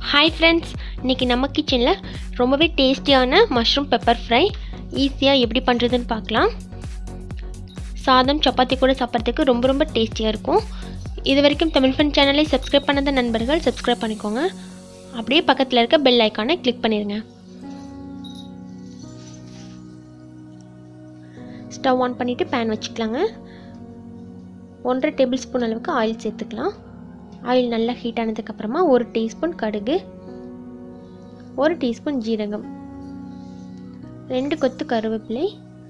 hi friends இன்றைக்கி நம்ம கிச்சனில் ரொம்பவே டேஸ்டியான மஷ்ரூம் பெப்பர் ஃப்ரை ஈஸியாக எப்படி பண்ணுறதுன்னு பார்க்கலாம் சாதம் சப்பாத்தி கூட சாப்பிட்றதுக்கு ரொம்ப ரொம்ப டேஸ்டியாக இருக்கும் இது வரைக்கும் தமிழ் ஃபன் சேனலை சப்ஸ்கிரைப் பண்ணாத நண்பர்கள் சப்ஸ்கிரைப் பண்ணிக்கோங்க அப்படியே பக்கத்தில் இருக்க பெல் ஐக்கானை கிளிக் பண்ணிடுங்க ஸ்டவ் ஆன் பண்ணிவிட்டு பேன் வச்சுக்கலாங்க ஒன்றரை டேபிள் ஸ்பூன் அளவுக்கு ஆயில் சேர்த்துக்கலாம் ஆயில் நல்லா ஹீட் ஆனதுக்கப்புறமா ஒரு டீஸ்பூன் கடுகு ஒரு டீஸ்பூன் ஜீரகம் ரெண்டு கொத்து கருவேப்பிலை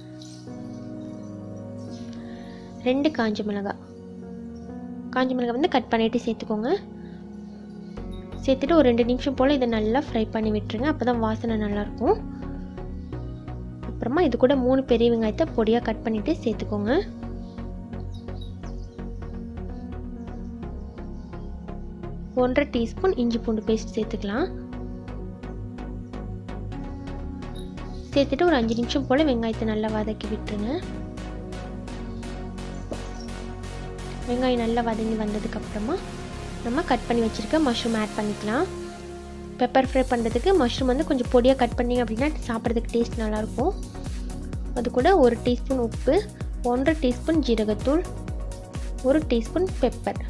ரெண்டு காஞ்ச மிளகாய் காஞ்ச மிளகாய் வந்து கட் பண்ணிவிட்டு சேர்த்துக்கோங்க சேர்த்துட்டு ஒரு ரெண்டு நிமிஷம் போல் இதை நல்லா ஃப்ரை பண்ணி விட்டுருங்க அப்போ தான் வாசனை நல்லாயிருக்கும் அப்புறமா இது கூட மூணு பெரிய வெங்காயத்தை பொடியாக கட் பண்ணிவிட்டு சேர்த்துக்கோங்க ஒன்றரை டீஸ்பூன் இஞ்சி பூண்டு பேஸ்ட் சேர்த்துக்கலாம் சேர்த்துட்டு ஒரு அஞ்சு நிமிஷம் போல் வெங்காயத்தை நல்லா வதக்கி விட்டுருங்க வெங்காயம் நல்லா வதங்கி வந்ததுக்கப்புறமா நம்ம கட் பண்ணி வச்சுருக்க மஷ்ரூம் ஆட் பண்ணிக்கலாம் பெப்பர் ஃப்ரை பண்ணுறதுக்கு மஷ்ரூம் வந்து கொஞ்சம் பொடியாக கட் பண்ணிங்க அப்படின்னா சாப்பிட்றதுக்கு டேஸ்ட் நல்லாயிருக்கும் அது கூட ஒரு டீஸ்பூன் உப்பு ஒன்றரை டீஸ்பூன் ஜீரகத்தூள் ஒரு டீஸ்பூன் பெப்பர்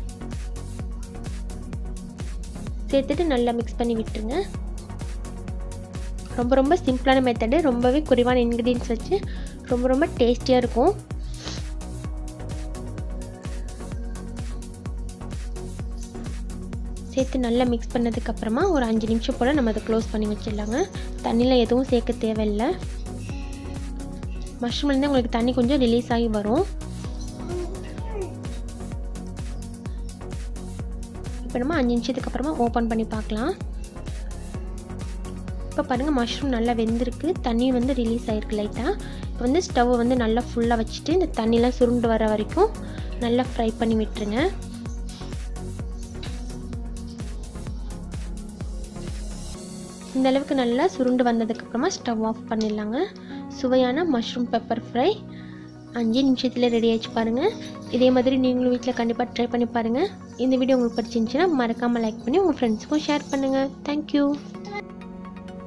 சேர்த்துட்டு நல்லா மிக்ஸ் பண்ணி விட்டுருங்க ரொம்ப ரொம்ப சிம்பிளான மெத்தடு ரொம்பவே குறைவான இன்க்ரீடியன்ஸ் வச்சு ரொம்ப ரொம்ப டேஸ்டியாக இருக்கும் சேர்த்து நல்லா மிக்ஸ் பண்ணதுக்கப்புறமா ஒரு அஞ்சு நிமிஷம் போல் நம்ம அதை க்ளோஸ் பண்ணி வச்சிடலாங்க தண்ணியில் எதுவும் சேர்க்க தேவையில்லை மஷ்ரூம்லேருந்து உங்களுக்கு தண்ணி கொஞ்சம் ரிலீஸ் ஆகி வரும் இப்போ நம்ம அஞ்சு நிமிஷத்துக்கு அப்புறமா ஓப்பன் பண்ணி பார்க்கலாம் இப்போ பாருங்கள் மஷ்ரூம் நல்லா வெந்திருக்கு தண்ணி வந்து ரிலீஸ் ஆகிருக்கு லைட்டாக இப்போ வந்து ஸ்டவ்வை வந்து நல்லா ஃபுல்லாக வச்சுட்டு இந்த தண்ணிலாம் சுருண்டு வர வரைக்கும் நல்லா ஃப்ரை பண்ணி விட்டுருங்க இந்த அளவுக்கு நல்லா சுருண்டு வந்ததுக்கப்புறமா ஸ்டவ் ஆஃப் பண்ணிடலாங்க சுவையான மஷ்ரூம் பெப்பர் ஃப்ரை அஞ்சு நிமிஷத்தில் ரெடி ஆகிடுச்சு பாருங்கள் இதே மாதிரி நீங்களும் வீட்டில் கண்டிப்பாக ட்ரை பண்ணி பாருங்கள் இந்த வீடியோ உங்களுக்கு பிடிச்சிருந்துச்சுன்னா மறக்காமல் லைக் பண்ணி உங்கள் ஃப்ரெண்ட்ஸுக்கும் ஷேர் பண்ணுங்கள் தேங்க்யூ